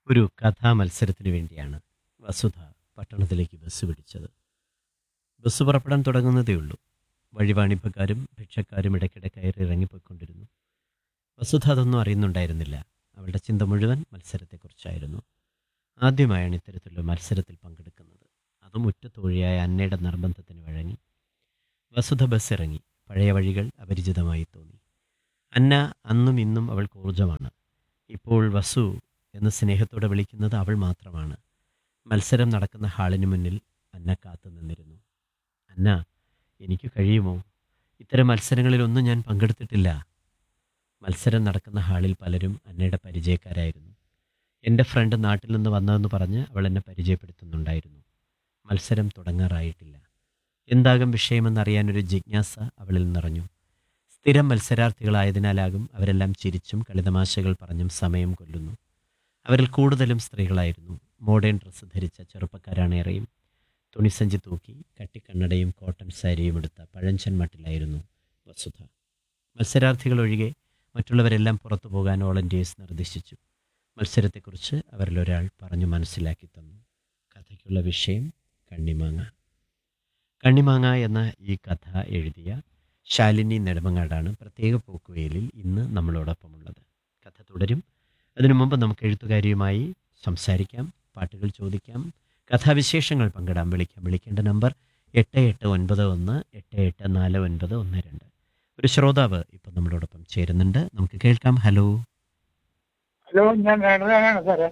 ഒരു കഥാമത്സരത്തിന് വേണ്ടിയാണ് വസുധ പട്ടണത്തിലേക്ക് ബസ് പിടിച്ചത് ബസ് പുറപ്പെടാൻ തുടങ്ങുന്നതേയുള്ളൂ വഴിവാണിഭക്കാരും ഭിക്ഷക്കാരും ഇടയ്ക്കിടെ കയറി ഇറങ്ങിപ്പോയിക്കൊണ്ടിരുന്നു വസുധ അതൊന്നും അറിയുന്നുണ്ടായിരുന്നില്ല അവളുടെ ചിന്ത മുഴുവൻ മത്സരത്തെക്കുറിച്ചായിരുന്നു ആദ്യമായാണ് ഇത്തരത്തിലുള്ള മത്സരത്തിൽ പങ്കെടുക്കുന്നത് അതും ഉറ്റത്തോഴിയായ അന്നയുടെ നിർബന്ധത്തിന് വഴങ്ങി വസുധ ബസ് ഇറങ്ങി പഴയ വഴികൾ അപരിചിതമായി തോന്നി അന്ന അന്നും ഇന്നും അവൾക്ക് ഊർജമാണ് ഇപ്പോൾ വസു എന്ന് സ്നേഹത്തോടെ വിളിക്കുന്നത് അവൾ മാത്രമാണ് മത്സരം നടക്കുന്ന ഹാളിന് മുന്നിൽ അന്ന കാത്തു നിന്നിരുന്നു അന്ന എനിക്ക് കഴിയുമോ ഇത്തരം മത്സരങ്ങളിലൊന്നും ഞാൻ പങ്കെടുത്തിട്ടില്ല മത്സരം നടക്കുന്ന ഹാളിൽ പലരും അന്നയുടെ പരിചയക്കാരായിരുന്നു എൻ്റെ ഫ്രണ്ട് നാട്ടിൽ നിന്ന് വന്നതെന്ന് പറഞ്ഞ് അവൾ എന്നെ പരിചയപ്പെടുത്തുന്നുണ്ടായിരുന്നു മത്സരം തുടങ്ങാറായിട്ടില്ല എന്താകും വിഷയമെന്നറിയാനൊരു ജിജ്ഞാസ അവളിൽ നിറഞ്ഞു സ്ഥിരം മത്സരാർത്ഥികളായതിനാലാകും അവരെല്ലാം ചിരിച്ചും കളിതമാശകൾ പറഞ്ഞും സമയം കൊല്ലുന്നു അവരിൽ കൂടുതലും സ്ത്രീകളായിരുന്നു മോഡേൺ ഡ്രസ്സ് ധരിച്ച ചെറുപ്പക്കാരാണ് ഏറെയും തുണിസഞ്ചി തൂക്കി കട്ടിക്കണ്ണടയും കോട്ടൺ സാരിയും എടുത്ത പഴഞ്ചൻ മട്ടിലായിരുന്നു വസുധ മത്സരാർത്ഥികൾ ഒഴികെ മറ്റുള്ളവരെല്ലാം പുറത്തു പോകാൻ വോളണ്ടിയേഴ്സ് നിർദ്ദേശിച്ചു മത്സരത്തെക്കുറിച്ച് അവരിലൊരാൾ പറഞ്ഞു മനസ്സിലാക്കി തന്നു കഥയ്ക്കുള്ള വിഷയം കണ്ണിമാങ്ങ കണ്ണിമാങ്ങ എന്ന ഈ കഥ എഴുതിയ ശാലിനി നെടുമങ്ങാടാണ് പ്രത്യേക പോക്കുവെയിലിൽ ഇന്ന് നമ്മളോടൊപ്പമുള്ളത് കഥ തുടരും അതിനു മുമ്പ് നമുക്ക് എഴുത്തുകാരിയുമായി സംസാരിക്കാം പാട്ടുകൾ ചോദിക്കാം കഥാവിശേഷങ്ങൾ പങ്കിടാം വിളിക്കാം വിളിക്കേണ്ട നമ്പർ എട്ട് എട്ട് ഒൻപത് ഒന്ന് എട്ട് എട്ട് നാല് ഒൻപത് ഒന്ന് രണ്ട് ഒരു ശ്രോതാവ് ഇപ്പം നമ്മളോടൊപ്പം ചേരുന്നുണ്ട് നമുക്ക് കേൾക്കാം ഹലോ ഹലോ ഞാൻ വേണതാണ് സാറേ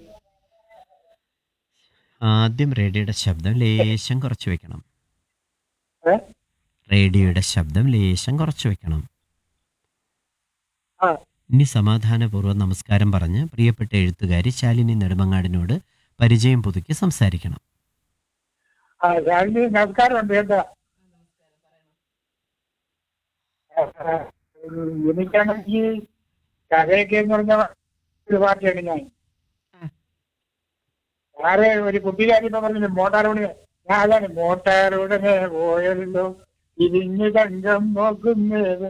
ആദ്യം റേഡിയോയുടെ ശബ്ദം ലേശം കുറച്ച് വെക്കണം ഏ? റേഡിയോയുടെ ശബ്ദം ലേശം കുറച്ച് വെക്കണം ആ ഇനി സമാധാനപൂർവ്വം നമസ്കാരം പറഞ്ഞ് പ്രിയപ്പെട്ട എഴുത്തുകാരി ശാലിനി നെടുമങ്ങാടിനോട് പരിചയം പുതുക്കി സംസാരിക്കണം ആ ശാലിനി നമസ്കാരമുണ്ട് കേട്ടോ എനിക്കാണെങ്കിൽ കഥയൊക്കെ എന്ന് പറഞ്ഞ ഒരു പാർട്ടിയാണ് ഞാൻ വേറെ ഒരു കുട്ടികാരി ഇപ്പൊ പറഞ്ഞില്ല മോട്ടാർ ഉടനെ ഞാൻ അതാണ് മോട്ടാർ ഉടനെ പോയല്ലോ ഇരിഞ്ഞ് തങ്കം നോക്കുന്നത്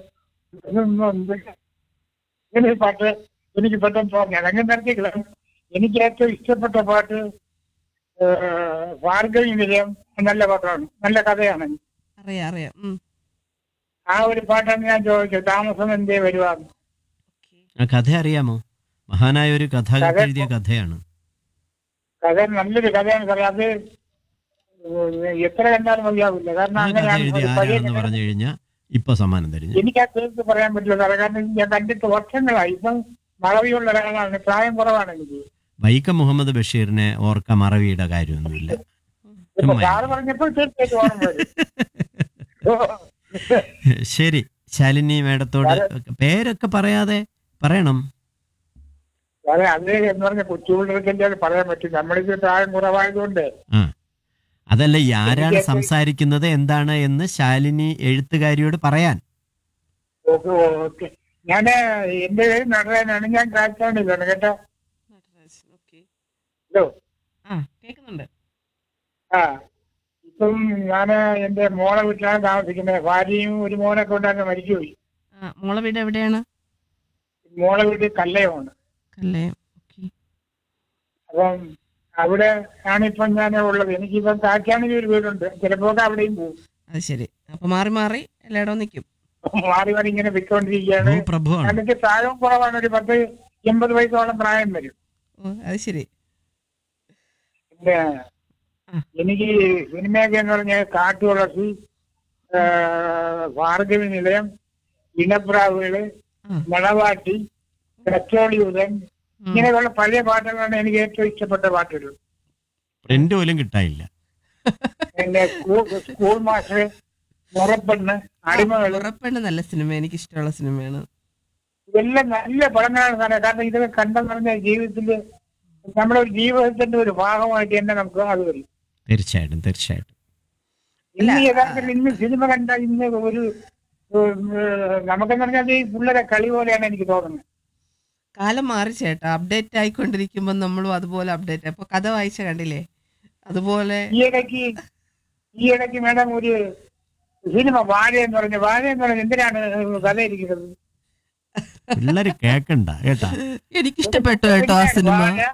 ഇങ്ങനെ ഒരു പാട്ട് എനിക്ക് പെട്ടെന്ന് തോന്നി അതങ്ങനെ നടത്തിയില്ല എനിക്ക് ഏറ്റവും ഇഷ്ടപ്പെട്ട പാട്ട് ഏഹ്, ഭാർഗവി നിലയം നല്ല പാട്ടാണ് നല്ല കഥയാണ് അറിയാം അറിയാം ഉം. ആ ഒരു പാട്ടാണ് ഞാൻ ചോദിച്ചത് താമസം എന്തേ വരുവാന്ന് ഓക്കേ. ആ കഥ അറിയാമോ മഹാനായ ഒരു കഥാകൃത്ത് കഥ- എഴുതിയ കഥയാണ് കഥ നല്ലൊരു കഥയാണ് സാറേ അത് എത്ര കണ്ടാലും മതിയാവില്ല കാരണം ആ കഥ അങ്ങനെയാണ് എഴുതി ഒരു പഴയ ആരാണെന്ന് കഥ. പറഞ്ഞു കഴിഞ്ഞാൽ ഇപ്പൊ സമ്മാനം തരും എനിക്ക് ആ തീർത്ത് പറയാൻ പറ്റില്ല സാറേ കാരണം ഞാൻ കണ്ടിട്ട് വർഷങ്ങളായി ഇപ്പം മറവിയുള്ള ഒരാളാണ് പ്രായം കുറവാണ് എനിക്ക് വൈക്കം മുഹമ്മദ് ബഷീറിനെ ഓർക്ക മറവിയുടെ കാര്യമൊന്നുമില്ല ഇപ്പൊ ചുമ്മാ സാറ് പറഞ്ഞപ്പോൾ തീർച്ചയായിട്ടും ഓർമ്മ വരും ഓ. ശരി ശാലിനി മേഡത്തോട് പേരൊക്കെ പറയാതെ പറയണം സാറേ അത് എന്ന് പറഞ്ഞ കൊച്ചുപിള്ളേർക്കല്ലേ അത് പറയാൻ പറ്റും നമ്മളിത് പ്രായം കുറവായതുകൊണ്ട് ആ അതല്ല ഈ ആരാണ് എനിക്ക് സംസാരിക്കുന്നത് എന്താണ് എന്ന് ശാലിനി എഴുത്തുകാരിയോട് പറയാൻ ഓക്കെ ഓക്കെ ഞാൻ എന്റെ പേര് നടരാനാണ് ഞാൻ കാറ്റാണില്ലാണ് കേട്ടോ നടരാജൻ, ഓക്കേ. ഹലോ ആ കേൾക്കുന്നുണ്ട് ആ ഇപ്പം ഞാൻ എന്റെ മോളെ വീട്ടിലാണ് താമസിക്കുന്നത് ഭാര്യയും ഒരു മോനൊക്കെ ഉണ്ടായിരുന്നു മരിച്ചുപോയി ആ മോളെ വീട് എവിടെയാണ് മോളെ വീട്ടിൽ കല്ലയമാണ് കല്ലയം ഓക്കെ അപ്പം അവിടെ ആണ് ഇപ്പം ഞാൻ ഉള്ളത് എനിക്കിപ്പം കാറ്റാണെങ്കിൽ ഒരു വീടുണ്ട് ചിലപ്പോ അവിടെയും പോകും അത് ശരി അപ്പൊ മാറി മാറി എല്ലായിടവും നിൽക്കും മാറി മാറി ഇങ്ങനെ വിൽക്കൊണ്ടിരിക്കുകയാണ് ഭൂപ്രഭുവാണ് എനിക്ക് പ്രായവും കുറവാണ് ഒരു പത്ത് എൺപത് വയസ്സോളം പ്രായം വരും ഓ അത് ശരി പിന്നെ ആ. എനിക്ക് സിനിമയൊക്കെ എന്ന് പറഞ്ഞാൽ കാട്ടുതുളസി ആ, ഭാർഗവി നിലയം ഇണപ്രാവുകള് ആ. മണവാട്ടി പെട്രോളിയുധൻ ഉം. ഇങ്ങനെയുള്ള പഴയ പാട്ടുകളാണ് എനിക്ക് ഏറ്റവും ഇഷ്ടപ്പെട്ട പാട്ടുകൾ പ്രിന്റ് പോലും കിട്ടാനില്ല എന്റെ സ്കൂൾ സ്കൂൾ മാഷ് മുറപ്പെണ്ണ് അടിമകള് ഉറപ്പുണ്ട് നല്ല സിനിമ എനിക്ക് ഇഷ്ടമുള്ള സിനിമയാണ് ഇതെല്ലാം നല്ല പടങ്ങളാണ് സാറേ കാരണം ഇതൊക്കെ കണ്ടെന്ന് പറഞ്ഞാൽ ജീവിതത്തില് നമ്മുടെ ഒരു ജീവിതത്തിന്റെ ഒരു ഭാഗമായിട്ട് തന്നെ നമുക്ക് അത് വരും തീർച്ചയായിട്ടും തീർച്ചയായിട്ടും ഇന്ന് അല്ല, യഥാർത്ഥത്തിൽ ഇന്ന് സിനിമ കണ്ട ഇന്ന് ഒരു ഉം, ഏഹ്, നമുക്കെന്ന് പറഞ്ഞാൽ ഈ പിള്ളേരെ കളി പോലെയാണ് എനിക്ക് തോന്നുന്നത് കാലം മാറി ചേട്ടാ അപ്ഡേറ്റ് ആയിക്കൊണ്ടിരിക്കുമ്പോൾ നമ്മളും അതുപോലെ അപ്ഡേറ്റ് അപ്പൊ കഥ വായിച്ച കണ്ടില്ലേ അതുപോലെ ഈ ഇടയ്ക്ക് ഈ ഇടയ്ക്ക് മേഡം ഒരു സിനിമ വാഴ എന്ന് പറഞ്ഞ വാഴ എന്ന് പറഞ്ഞ എന്തിനാണ് കഥ ഇരിക്കുന്നത് പിള്ളേര് കേക്കണ്ട കേട്ടാ എനിക്ക് ഇഷ്ടപ്പെട്ടു കേട്ടോ ആ സിനിമ വാഴ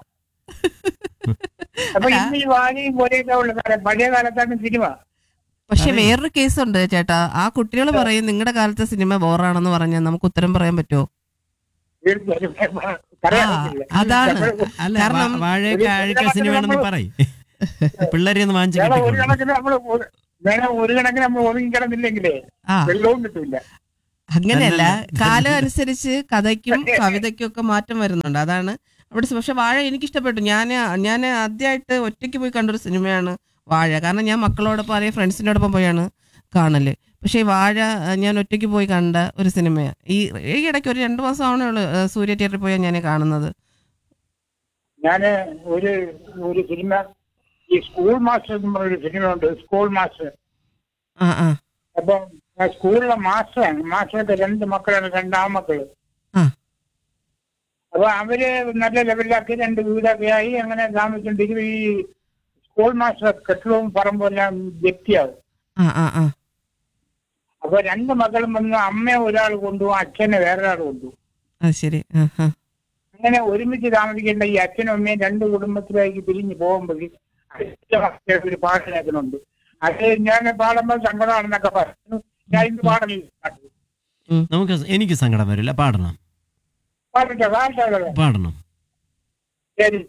അപ്പൊ ഇന്ന് ഈ വാഴയും പോലെയൊക്കെ ഉള്ള കാലം പഴയ കാലത്താണ് സിനിമ പക്ഷെ അതെ. വേറൊരു കേസുണ്ട് ചേട്ടാ ആ കുട്ടികൾ പറയും നിങ്ങളുടെ കാലത്തെ സിനിമ ബോറാണെന്ന് പറഞ്ഞാൽ നമുക്ക് ഉത്തരം പറയാൻ പറ്റുമോ തീർച്ചയായും പറയാൻ ആ, പറ്റില്ല. അതാണ് നമ്മള് അല്ല കാരണം വാ- വാഴയൊക്കെ ഒരു അഴുക്ക സിനിമയാണെന്ന് നമ്മള് പറയും പിള്ളേരെ ഒന്ന് വാങ്ങിച്ചു വേണം ഒരു കിട്ടിക്കൊള്ളു കണക്കിന് നമ്മള് ഒരു- വേണം ഒരു കണക്കിന് നമ്മൾ ഒതുങ്ങി കിടന്നില്ലെങ്കിലേ ആ വെള്ളവും കിട്ടില്ല അങ്ങനെയല്ല അല്ലല്ല. കാലം അനുസരിച്ച് കഥയ്ക്കും കവിതയ്ക്കും ഒക്കെ മാറ്റം വരുന്നുണ്ട് അതാണ് അവിടെ സ- പക്ഷെ വാഴ എനിക്ക് ഇഷ്ടപ്പെട്ടു ഞാൻ ഞാൻ ആദ്യമായിട്ട് ഒറ്റയ്ക്ക് പോയി കണ്ടൊരു സിനിമയാണ് വാഴ കാരണം ഞാൻ മക്കളോടൊപ്പം അല്ലെങ്കിൽ ഫ്രണ്ട്സിനോടൊപ്പം പോയാണ് കാണല് പക്ഷേ ഈ വാഴ അഹ്, ഞാൻ ഒറ്റയ്ക്ക് പോയി കണ്ട ഒരു സിനിമയാണ് ഈ ഈ ഇടയ്ക്ക് ഒരു രണ്ട് മാസം ആവണേ ഉള്ളൂ അഹ്, സൂര്യ തിയേറ്ററിൽ പോയാൽ ഞാൻ കാണുന്നത് ഞാന് ഒരു ഒരു സിനിമ ഈ സ്കൂൾ മാസ്റ്റർ എന്ന് പറഞ്ഞൊരു സിനിമ ഉണ്ട് സ്കൂൾ മാസ്റ്റർ ആ ആ അപ്പൊ ആ സ്കൂളിലെ മാസ്റ്ററാണ് മാസ്റ്ററുടെ രണ്ട് മക്കളാണ് രണ്ടാമക്കള് ആ അപ്പൊ അവര് നല്ല ലെവലിലാക്കി രണ്ട് വീടൊക്കെ ആയി അങ്ങനെ താമസിച്ചിട്ടുണ്ടെങ്കിൽ ഈ സ്കൂൾ മാസ്റ്റർ കെട്ടിടവും പറമ്പും എല്ലാം വ്യക്തിയാവും ആ ആ ആ അപ്പൊ രണ്ട് മക്കളും വന്ന് അമ്മയെ ഒരാൾ കൊണ്ടുപോകും അച്ഛനെ വേറൊരാൾ കൊണ്ടുപോകും അത് ശരി ആ ആ അങ്ങനെ ഒരുമിച്ച് താമസിക്കേണ്ട ഈ അച്ഛനും അമ്മയും രണ്ട് കുടുംബത്തിലേക്ക് പിരിഞ്ഞു പോകുമ്പോൾ ഒരു പാട്ട് കേൾക്കുന്നുണ്ട് അത് ഞാൻ പാടുമ്പോൾ സങ്കടമാണെന്നൊക്കെ പറഞ്ഞു ഞാൻ ഇന്ന് പാടുന്നില്ല നമുക്ക് എനിക്ക് സങ്കടം വരില്ല പാടണം പാടട്ടെ പാടട്ടെ പാടണം ശരി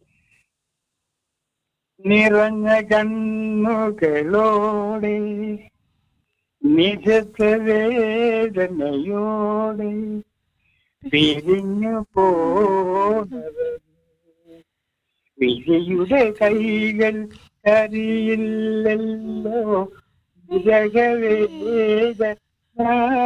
നിറഞ്ഞ കണ്ണുകളോടെ നിജത്ത വേദനയോടെ പിരിഞ്ഞു പോണവർ വിജയുടെ കൈകൾ കരിയില്ലല്ലോ വിരകവേദന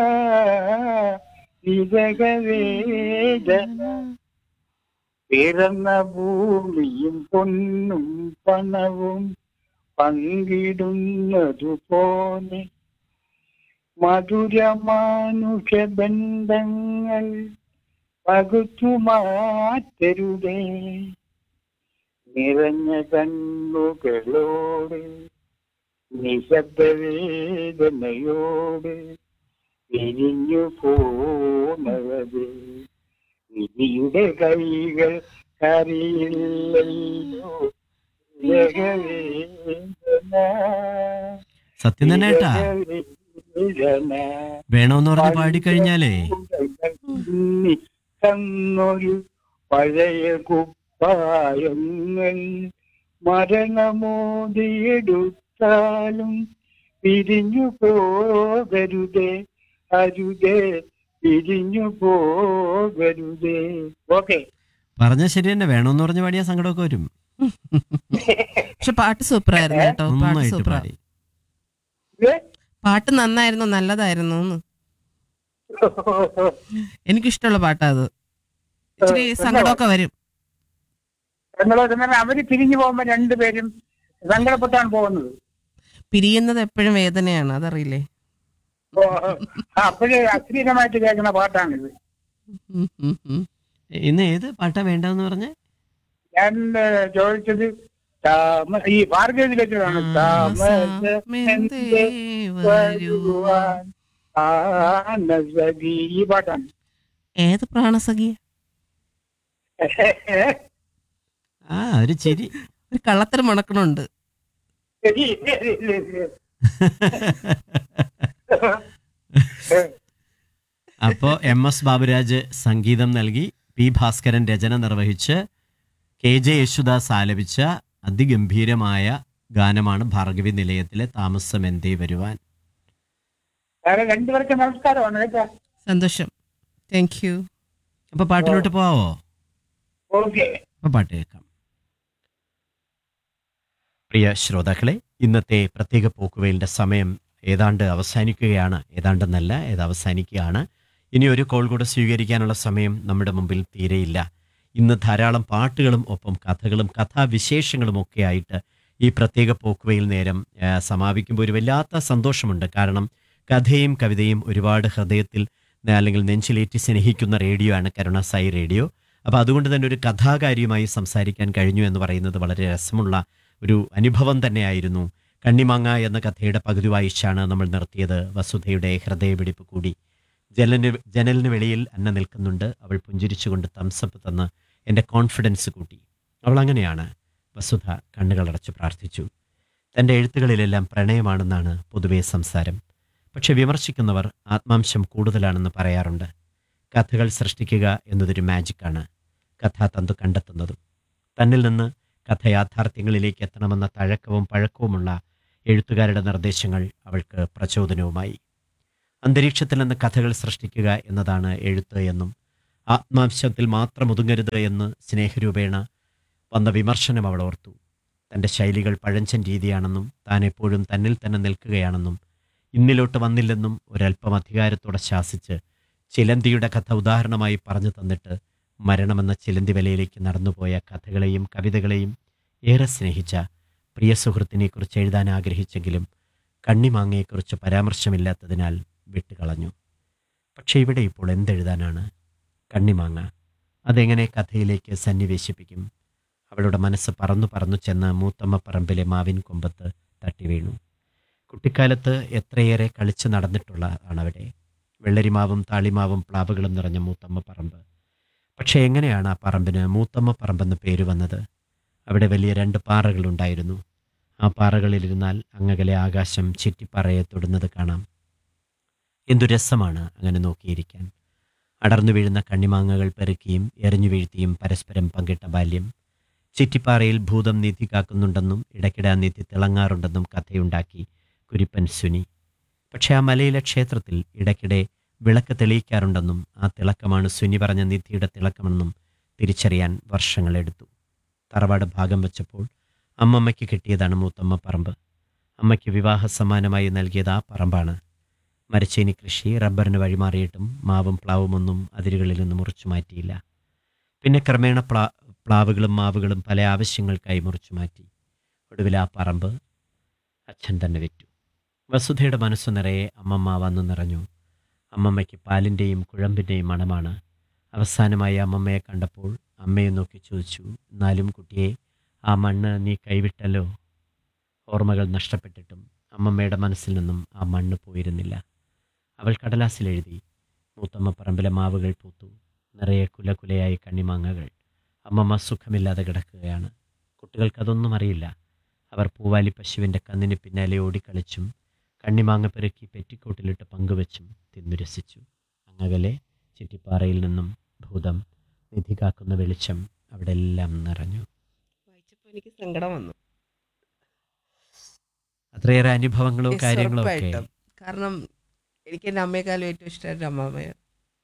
വിരകവേദന പിറന്ന ഭൂമിയും പൊന്നും പണവും പങ്കിടുന്നതുപോലെ മധുരമാനുഷ ബന്ധങ്ങൾ പകുത്തു മാറ്റരുതേ നിറഞ്ഞ കണ്ണുകളോട് നിശബ്ദവേദനയോട് പിരിഞ്ഞു പോണവത് വിധിയുടെ കൈകൾ കറിയില്ലല്ലോ ജഗവേദന സത്യം തന്നെ ഏട്ടാ ജഗവേദന വേണമെന്ന് പറഞ്ഞ് പാടിക്കഴിഞ്ഞാലേ തന്നൊരു പഴയ കുപ്പായങ്ങൾ മരണമോദിയെടുത്താലും പിരിഞ്ഞു പോകരുതേ അരുതേ പിരിഞ്ഞു പോകരുതേ ഓക്കെ പറഞ്ഞ ശരി തന്നെ വേണമെന്ന് പറഞ്ഞ് പാടിയ സങ്കടമൊക്കെ വരും പക്ഷെ പാട്ട് സൂപ്പറായിരുന്നു കേട്ടോ പാട്ട് നന്നായിട്ട് സൂപ്പറാ പാടി പാട്ട് നന്നായിരുന്നു നല്ലതായിരുന്നു എന്ന് എനിക്കിഷ്ടമുള്ള പാട്ടാ അത് ഇച്ചിരി സങ്കടമൊക്കെ വരും സങ്കടം അവര് പിരിഞ്ഞു പോകുമ്പോ രണ്ടുപേരും സങ്കടപ്പെട്ടാണ് പോകുന്നത് പിരിയുന്നത് എപ്പോഴും വേദനയാണ് അതറിയില്ലേ അപ്പോഴേ അശ്ലീലമായിട്ട് കേൾക്കുന്ന പാട്ടാണിത് ഉം, ഉം, ഉം. ഇന്ന് ഏത് പാട്ടാ വേണ്ടെന്ന് പറഞ്ഞേ ഞാൻ ഏ, ചോദിച്ചത് താമ ഈ ഭാർഗവതി വെച്ചതാണ് താമസമെന്തേ വരുവാൻ ആനസഖി ഈ പാട്ടാണ് ഏത് പ്രാണസഖിയ ആ ഒരു ചിരി ഒരു കള്ളത്തരം മണക്കണുണ്ട് ശരി, ശരി, ശരി. അപ്പോൾ എം എസ് ബാബുരാജ് സംഗീതം നൽകി പി ഭാസ്കരൻ രചന നിർവഹിച്ച് കെ ജെ യേശുദാസ് ആലപിച്ച അതിഗംഭീരമായ ഗാനമാണ് ഭാർഗവി നിലയത്തിലെ താമസം എന്തേ വരുവാൻ വേറെ രണ്ടുപേർക്ക് നമസ്കാരമാണ് കേട്ടോ സന്തോഷം താങ്ക് യു അപ്പൊ പാട്ടിലോട്ട് പോവോ ഓക്കെ അപ്പൊ പാട്ട് കേൾക്കാം പ്രിയ ശ്രോതാക്കളെ ഇന്നത്തെ പ്രത്യേക പോക്കുവെയിലിന്റെ സമയം ഏതാണ്ട് അവസാനിക്കുകയാണ് ഏതാണ്ടെന്നല്ല ഏത് അവസാനിക്കുകയാണ് ഇനി ഒരു കോൾ കൂടെ സ്വീകരിക്കാനുള്ള സമയം നമ്മുടെ മുമ്പിൽ തീരെയില്ല ഇന്ന് ധാരാളം പാട്ടുകളും ഒപ്പം കഥകളും കഥാവിശേഷങ്ങളും ഒക്കെ ആയിട്ട് ഈ പ്രത്യേക പോക്കുവെയിൽ നേരം ആ, സമാപിക്കുമ്പോൾ ഒരു വല്ലാത്ത സന്തോഷമുണ്ട് കാരണം കഥയും കവിതയും ഒരുപാട് ഹൃദയത്തിൽ ആ, അല്ലെങ്കിൽ നെഞ്ചിലേറ്റി സ്നേഹിക്കുന്ന റേഡിയോ ആണ് കരുണാസായി റേഡിയോ അപ്പോൾ അതുകൊണ്ട് തന്നെ ഒരു കഥാകാരിയുമായി സംസാരിക്കാൻ കഴിഞ്ഞു എന്ന് പറയുന്നത് വളരെ രസമുള്ള ഒരു അനുഭവം തന്നെയായിരുന്നു കണ്ണിമാങ്ങ എന്ന കഥയുടെ പകുതി വായിച്ചാണ് നമ്മൾ നിർത്തിയത് വസുധയുടെ ഹൃദയപിടിപ്പ് കൂടി ജനലിന് ജനലിന് വെളിയിൽ അന്ന നിൽക്കുന്നുണ്ട് അവൾ പുഞ്ചിരിച്ചുകൊണ്ട് തംസപ്പ് തന്ന് എൻ്റെ കോൺഫിഡൻസ് കൂട്ടി അവൾ അങ്ങനെയാണ് വസുധ കണ്ണുകളടച്ച് പ്രാർത്ഥിച്ചു തൻ്റെ എഴുത്തുകളിലെല്ലാം പ്രണയമാണെന്നാണ് പൊതുവെ സംസാരം പക്ഷെ വിമർശിക്കുന്നവർ ആത്മാംശം കൂടുതലാണെന്ന് പറയാറുണ്ട് കഥകൾ സൃഷ്ടിക്കുക എന്നതൊരു മാജിക്കാണ് കഥാതന്തു കണ്ടെത്തുന്നതും തന്നിൽ നിന്ന് കഥ യാഥാർത്ഥ്യങ്ങളിലേക്ക് എത്തണമെന്ന തഴക്കവും പഴക്കവുമുള്ള എഴുത്തുകാരുടെ നിർദ്ദേശങ്ങൾ അവൾക്ക് പ്രചോദനവുമായി അന്തരീക്ഷത്തിൽ നിന്ന് കഥകൾ സൃഷ്ടിക്കുക എന്നതാണ് എഴുത്ത് എന്നും ആത്മാംശത്തിൽ മാത്രം ഒതുങ്ങരുത് എന്ന് സ്നേഹരൂപേണ വന്ന വിമർശനം അവൾ ഓർത്തു തൻ്റെ ശൈലികൾ പഴഞ്ചൻ രീതിയാണെന്നും താൻ എപ്പോഴും തന്നിൽ തന്നെ നിൽക്കുകയാണെന്നും ഇന്നിലോട്ട് വന്നില്ലെന്നും ഒരല്പം അധികാരത്തോടെ ശാസിച്ച് ചിലന്തിയുടെ കഥ ഉദാഹരണമായി പറഞ്ഞു തന്നിട്ട് മരണമെന്ന ചിലന്തി വലയിലേക്ക് നടന്നുപോയ കഥകളെയും കവിതകളെയും ഏറെ സ്നേഹിച്ച പ്രിയ സുഹൃത്തിനെക്കുറിച്ച് എഴുതാൻ ആഗ്രഹിച്ചെങ്കിലും കണ്ണിമാങ്ങയെക്കുറിച്ച് പരാമർശമില്ലാത്തതിനാൽ വിട്ടുകളഞ്ഞു പക്ഷേ ഇവിടെ ഇപ്പോൾ എന്തെഴുതാനാണ് കണ്ണിമാങ്ങ അതെങ്ങനെ കഥയിലേക്ക് സന്നിവേശിപ്പിക്കും അവളുടെ മനസ്സ് പറന്നു പറന്നു ചെന്ന് മൂത്തമ്മ പറമ്പിലെ മാവിൻ കൊമ്പത്ത് തട്ടി വീണു കുട്ടിക്കാലത്ത് എത്രയേറെ കളിച്ചു നടന്നിട്ടുള്ളതാണ് അവിടെ വെള്ളരിമാവും താളിമാവും പ്ലാവുകളും നിറഞ്ഞ മൂത്തമ്മ പറമ്പ് പക്ഷേ എങ്ങനെയാണ് ആ പറമ്പിന് മൂത്തമ്മ പറമ്പെന്ന് പേര് വന്നത് അവിടെ വലിയ രണ്ട് പാറകളുണ്ടായിരുന്നു ആ പാറകളിലിരുന്നാൽ അങ്ങകലെ ആകാശം ചിറ്റിപ്പാറയെ തൊടുന്നത് കാണാം എന്തു രസമാണ് അങ്ങനെ നോക്കിയിരിക്കാൻ അടർന്നു വീഴുന്ന കണ്ണിമാങ്ങകൾ പെറുക്കിയും എറിഞ്ഞു വീഴ്ത്തിയും പരസ്പരം പങ്കിട്ട ബാല്യം ചിറ്റിപ്പാറയിൽ ഭൂതം നീതി കാക്കുന്നുണ്ടെന്നും ഇടയ്ക്കിടെ ആ നീതി തിളങ്ങാറുണ്ടെന്നും കഥയുണ്ടാക്കി കുരിപ്പൻ സുനി പക്ഷേ ആ മലയിലെ ക്ഷേത്രത്തിൽ ഇടയ്ക്കിടെ വിളക്ക് തെളിയിക്കാറുണ്ടെന്നും ആ തിളക്കമാണ് സുനി പറഞ്ഞ നിധിയുടെ തിളക്കമെന്നും തിരിച്ചറിയാൻ വർഷങ്ങളെടുത്തു തറവാട് ഭാഗം വെച്ചപ്പോൾ അമ്മമ്മയ്ക്ക് കിട്ടിയതാണ് മൂത്തമ്മ പറമ്പ് അമ്മയ്ക്ക് വിവാഹ സമ്മാനമായി നൽകിയത് ആ പറമ്പാണ് മരച്ചേനി കൃഷി റബ്ബറിന് വഴിമാറിയിട്ടും മാവും പ്ലാവുമൊന്നും അതിരുകളിൽ നിന്ന് മുറിച്ചു മാറ്റിയില്ല പിന്നെ ക്രമേണ പ്ലാ പ്ലാവുകളും മാവുകളും പല ആവശ്യങ്ങൾക്കായി മുറിച്ചു മാറ്റി ഒടുവിൽ ആ പറമ്പ് അച്ഛൻ തന്നെ വിറ്റു വസുധയുടെ മനസ്സു നിറയെ അമ്മമ്മ വന്നു നിറഞ്ഞു അമ്മമ്മയ്ക്ക് പാലിൻ്റെയും കുഴമ്പിൻ്റെയും മണമാണ് അവസാനമായി അമ്മമ്മയെ കണ്ടപ്പോൾ അമ്മയെ നോക്കി ചോദിച്ചു എന്നാലും കുട്ടിയെ ആ മണ്ണ് നീ കൈവിട്ടല്ലോ ഓർമ്മകൾ നഷ്ടപ്പെട്ടിട്ടും അമ്മമ്മയുടെ മനസ്സിൽ നിന്നും ആ മണ്ണ് പോയിരുന്നില്ല അവൾ കടലാസിലെഴുതി മൂത്തമ്മ പറമ്പിലെ മാവുകൾ പൂത്തു നിറയെ കുലകുലയായി കണ്ണിമാങ്ങകൾ അമ്മമ്മ സുഖമില്ലാതെ കിടക്കുകയാണ് കുട്ടികൾക്കതൊന്നും അറിയില്ല അവർ പൂവാലി പശുവിൻ്റെ കന്നിന് പിന്നാലെ ഓടിക്കളിച്ചും കണ്ണിമാങ്ങ പെറുക്കി പെറ്റിക്കോട്ടിലിട്ട് പങ്കുവച്ചും തിന്നുരസിച്ചു അങ്ങകലെ ചിറ്റിപ്പാറയിൽ നിന്നും ഭൂതം നിധി കാക്കുന്ന വെളിച്ചം അവിടെ എല്ലാം നിറഞ്ഞു വായിച്ചപ്പോൾ എനിക്ക് സങ്കടം വന്നു അത്രയേറെ അനുഭവങ്ങളും Yes, കാര്യങ്ങളും ഒക്കെ ഉറപ്പായിട്ടും. കാരണം എനിക്ക് എൻ്റെ അമ്മയെക്കാളും ഏറ്റവും ഇഷ്ടം എൻ്റെ അമ്മാമ്മയാണ്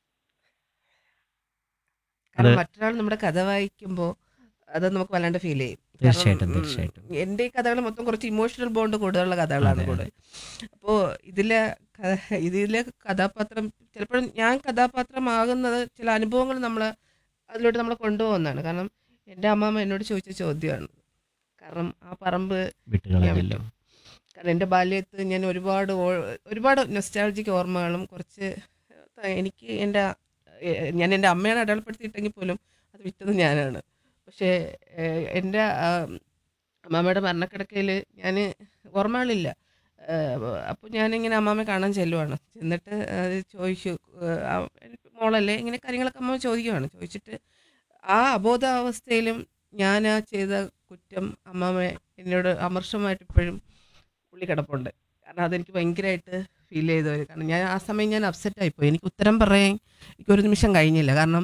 കാരണം അത് മറ്റൊരാൾ നമ്മുടെ കഥ വായിക്കുമ്പോൾ അത് നമുക്ക് വല്ലാണ്ട് ഫീൽ ചെയ്യും കാരണം, തീർച്ചയായിട്ടും, ഉം, തീർച്ചയായിട്ടും. എൻ്റെ ഈ കഥകൾ മൊത്തം കുറച്ച് ഇമോഷണൽ ബോണ്ട് കൂടുതലുള്ള കഥകളാണ് അതെ, കൂടുതൽ അപ്പോൾ ഇതിലെ ക- ഇതിലെ കഥാപാത്രം ചിലപ്പോഴും ഞാൻ കഥാപാത്രമാകുന്നത് ചില അനുഭവങ്ങൾ നമ്മൾ അതിലോട്ട് നമ്മൾ കൊണ്ടുപോകുന്നതാണ് കാരണം എൻ്റെ അമ്മാമ്മ എന്നോട് ചോദിച്ച ചോദ്യമാണ് കാരണം ആ പറമ്പ് വിട്ടുകളഞ്ഞല്ലോ കാരണം എൻ്റെ ബാല്യത്ത് ഞാൻ ഒരുപാട് ഓ- ഒരുപാട് നൊസ്റ്റാൾജിക് ഓർമ്മകളും കുറച്ച് ത- എനിക്ക് എൻ്റെ എ- ഞാൻ എൻ്റെ അമ്മയാണ് അടയാളപ്പെടുത്തിയിട്ടെങ്കിൽ പോലും അത് വിറ്റത് ഞാനാണ് പക്ഷേ ഏഹ്, എൻ്റെ ആ, അമ്മാമ്മയുടെ മരണക്കിടക്കയിൽ ഞാൻ ഓർമ്മകളില്ല അപ്പോൾ ഞാനിങ്ങനെ അമ്മാമ്മയെ കാണാൻ ചെല്ലുവാണ് ചെന്നിട്ട് അത് ചോദിച്ചു ഏഹ്, ആ, എനിക്ക് മോളല്ലേ ഇങ്ങനെ കാര്യങ്ങളൊക്കെ അമ്മ ചോദിക്കുവാണ് ചോദിച്ചിട്ട് ആ അബോധാവസ്ഥയിലും ഞാൻ ആ ചെയ്ത കുറ്റം അമ്മാമ്മ എന്നോട് അമർഷമായിട്ട് ഇപ്പോഴും പുള്ളി കിടപ്പുണ്ട് കാരണം അതെനിക്ക് ഭയങ്കരമായിട്ട് ഫീൽ ചെയ്തവർ കാരണം ഞാൻ ആ സമയം ഞാൻ അപ്സെറ്റ് ആയിപ്പോയി എനിക്ക് ഉത്തരം പറയാൻ എനിക്ക് ഒരു നിമിഷം കഴിഞ്ഞില്ല കാരണം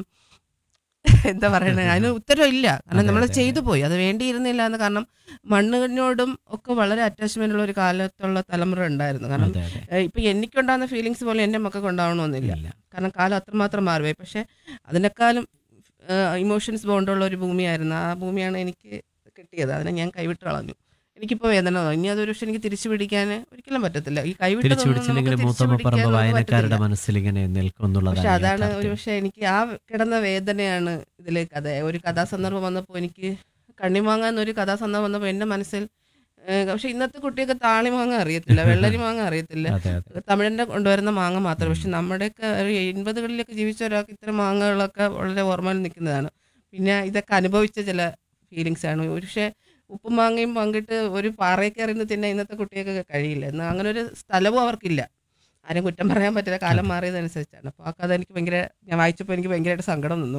എന്താ പറയണത് അതിന് ഉത്തരം ഇല്ല കാരണം അതെ, നമ്മൾ അതെ, ചെയ്തു പോയി അത് വേണ്ടിയിരുന്നില്ല എന്ന് കാരണം മണ്ണിനോടും ഒക്കെ വളരെ അറ്റാച്ച്മെന്റ് ഉള്ള ഒരു കാലത്തുള്ള തലമുറ ഉണ്ടായിരുന്നു കാരണം അതെ അതെ ഏഹ് ഇപ്പൊ എനിക്കുണ്ടാകുന്ന ഫീലിങ്സ് പോലെ എൻ്റെ മക്കൾക്ക് ഉണ്ടാവണമെന്നില്ല ഇല്ല കാരണം കാലം അത്രമാത്രം മാറിപ്പോയി പക്ഷെ അതിനേക്കാളും ഇമോഷൻസ് ബോണ്ടുള്ള ഒരു ഭൂമിയായിരുന്നു ആ ഭൂമിയാണ് എനിക്ക് കിട്ടിയത് അതിനെ ഞാൻ കൈവിട്ട് കളഞ്ഞു എനിക്കിപ്പോൾ വേദന തോന്നി ഇനി അതൊരു പക്ഷെ എനിക്ക് തിരിച്ചു പിടിക്കാൻ ഒരിക്കലും പറ്റത്തില്ല ഈ കൈവിട്ടതൊന്നും തിരിച്ചു നമുക്ക് പിടിച്ചില്ലെങ്കിൽ തിരിച്ചു മൂത്തമ്മ പറമ്പ് പിടിക്കാനൊന്നും വായനക്കാരുടെ പറ്റത്തില്ല. മനസ്സിൽ ഇങ്ങനെ നിൽക്കും പക്ഷെ എന്നുള്ളതാണ് അതാണ് ഒരു യാഥാർത്ഥ്യം. പക്ഷെ എനിക്ക് ആ കിടന്ന വേദനയാണ് ഇതിലെ കഥ ഒരു കഥാസന്ദർഭം വന്നപ്പോൾ എനിക്ക് കണ്ണിമാങ്ങ എന്നൊരു കഥാസന്ദർഭം വന്നപ്പോൾ എൻ്റെ മനസ്സിൽ ഏഹ്, പക്ഷെ ഇന്നത്തെ കുട്ടിയൊക്കെ താളി മാങ്ങ അറിയത്തില്ല വെള്ളരി മാങ്ങ അറിയത്തില്ല അതെ അതെ തമിഴിന്റെ കൊണ്ടുവരുന്ന മാങ്ങ മാത്രം പക്ഷെ നമ്മുടെയൊക്കെ ഒരു എൺപതുകളിലൊക്കെ ജീവിച്ച ഒരാൾക്ക് ഇത്തരം മാങ്ങകളൊക്കെ വളരെ ഓർമ്മയിൽ നിൽക്കുന്നതാണ് പിന്നെ ഇതൊക്കെ അനുഭവിച്ച ചില ഫീലിങ്സ് ആണ് ഒരു പക്ഷേ ഉപ്പും മാങ്ങയും പങ്കിട്ട് ഒരു പാറയൊക്കെ എറിയുന്ന തിന്നെ ഇന്നത്തെ കുട്ടികൾക്ക് കഴിയില്ല എന്നാൽ അങ്ങനെ ഒരു സ്ഥലവും അവർക്കില്ല ആരും കുറ്റം പറയാൻ പറ്റില്ല കാലം മാറിയതനുസരിച്ചാണ് അപ്പോൾ ആ കഥ എനിക്ക് ഭയങ്കര ഞാൻ വായിച്ചപ്പോൾ എനിക്ക് ഭയങ്കരമായിട്ട് സങ്കടം നിന്നു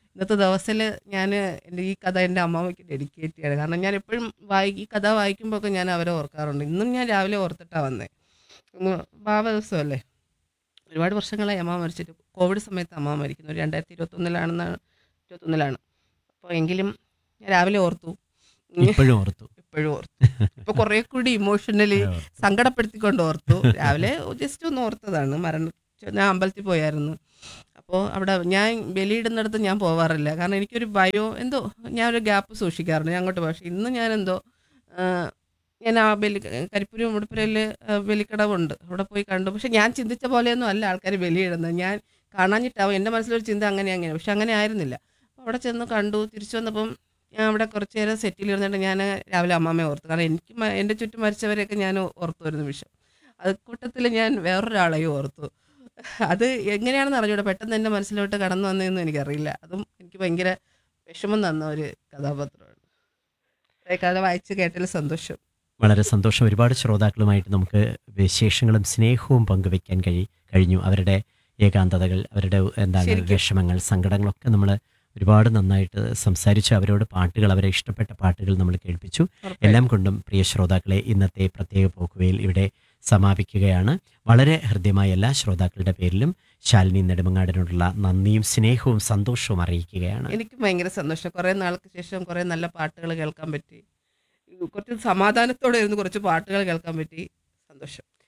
ഇന്നത്തെ ദിവസത്തിൽ ഞാൻ എൻ്റെ ഈ കഥ എൻ്റെ അമ്മാമ്മയ്ക്ക് ഡെഡിക്കേറ്റ് ചെയ്യാണ് കാരണം ഞാൻ എപ്പോഴും വായി ഈ കഥ വായിക്കുമ്പോൾ ഒക്കെ ഞാൻ അവരെ ഓർക്കാറുണ്ട് ഇന്നും ഞാൻ രാവിലെ ഓർത്തിട്ടാണ് വന്നേ ഒന്ന് ഭാവ ദിവസമല്ലേ ഒരുപാട് വർഷങ്ങളായി അമ്മ മരിച്ചിട്ട് കോവിഡ് സമയത്ത് അമ്മ മരിക്കുന്നു ഒരു രണ്ടായിരത്തി ഇരുപത്തൊന്നിലാണെന്നാണ് ഇരുപത്തൊന്നിലാണ് അപ്പോൾ എങ്കിലും ഞാൻ രാവിലെ ഓർത്തു ഇപ്പോഴും ഓർത്തു ഇപ്പോഴും ഓർത്തു ഇപ്പൊ കുറെ കൂടി ഇമോഷണലി സങ്കടപ്പെടുത്തിക്കൊണ്ട് ഓർത്തു രാവിലെ ജസ്റ്റ് ഒന്ന് ഓർത്തതാണ് മരണം ഞാൻ അമ്പലത്തിൽ പോയായിരുന്നു അപ്പോൾ അവിടെ ഞാൻ ബലിയിടുന്നിടത്ത് ഞാൻ പോവാറില്ല കാരണം എനിക്കൊരു ഭയോ എന്തോ ഞാൻ ഒരു ഗ്യാപ്പ് സൂക്ഷിക്കാറുണ്ട് ഞാൻ അങ്ങോട്ട് പക്ഷേ ഇന്ന് ഞാൻ എന്തോ ആ, ഞാൻ ആ ബലി കരിപ്പൂര് മുടിപ്പുരയിൽ ബലിക്കടവുണ്ട് അവിടെ പോയി കണ്ടു പക്ഷെ ഞാൻ ചിന്തിച്ച പോലെയൊന്നും അല്ല ആൾക്കാർ ബലിയിടുന്നത് ഞാൻ കാണാഞ്ഞിട്ടാവും എൻ്റെ മനസ്സിലൊരു ചിന്ത അങ്ങനെ അങ്ങനെ പക്ഷെ അങ്ങനെ ആയിരുന്നില്ല അപ്പോൾ അവിടെ ചെന്ന് കണ്ടു തിരിച്ചു വന്നപ്പം ഞാൻ അവിടെ കുറച്ച് നേരം സെറ്റിൽ ഇരുന്നിട്ട് ഞാൻ രാവിലെ അമ്മാമ്മയെ ഓർത്തു കാരണം എനിക്ക് മ- എൻ്റെ ചുറ്റും മരിച്ചവരെയൊക്കെ ഞാൻ ഓർത്തു ഒരു നിമിഷം അത് കൂട്ടത്തിൽ ഞാൻ വേറൊരാളെയും ഓർത്തു അത് എങ്ങനെയാണെന്ന് അറിഞ്ഞൂടെ പെട്ടെന്ന് എൻ്റെ മനസ്സിലോട്ട് കടന്നു വന്നതെന്ന് എനിക്കറിയില്ല അതും എനിക്ക് ഭയങ്കര വിഷമം തന്ന ഒരു കഥാപാത്രമാണ് ഈ കഥ വായിച്ച് കേട്ടതിൽ സന്തോഷം വളരെ സന്തോഷം ഒരുപാട് ശ്രോതാക്കളുമായിട്ട് നമുക്ക് വിശേഷങ്ങളും സ്നേഹവും പങ്കുവെക്കാൻ കഴി കഴിഞ്ഞു അവരുടെ ഏകാന്തതകൾ അവരുടെ എന്താണ് ശരിക്കും. വിഷമങ്ങൾ സങ്കടങ്ങളൊക്കെ നമ്മൾ ഒരുപാട് നന്നായിട്ട് സംസാരിച്ചു അവരോട് പാട്ടുകൾ അവരെ ഇഷ്ടപ്പെട്ട പാട്ടുകൾ നമ്മൾ കേൾപ്പിച്ചു എല്ലാം കൊണ്ടും പ്രിയ ശ്രോതാക്കളെ ഇന്നത്തെ പ്രത്യേക പോക്കുവയിൽ ഇവിടെ സമാപിക്കുകയാണ് വളരെ ഹൃദ്യമായ എല്ലാ ശ്രോതാക്കളുടെ പേരിലും ശാലിനി നെടുമങ്ങാടിനോടുള്ള നന്ദിയും സ്നേഹവും സന്തോഷവും അറിയിക്കുകയാണ് എനിക്ക് ഭയങ്കര സന്തോഷം കുറേ നാൾക്ക് ശേഷം കുറേ നല്ല പാട്ടുകൾ കേൾക്കാൻ പറ്റി കുറച്ച് സമാധാനത്തോടെ ഇരുന്ന് കുറച്ച് പാട്ടുകൾ കേൾക്കാൻ പറ്റി സന്തോഷം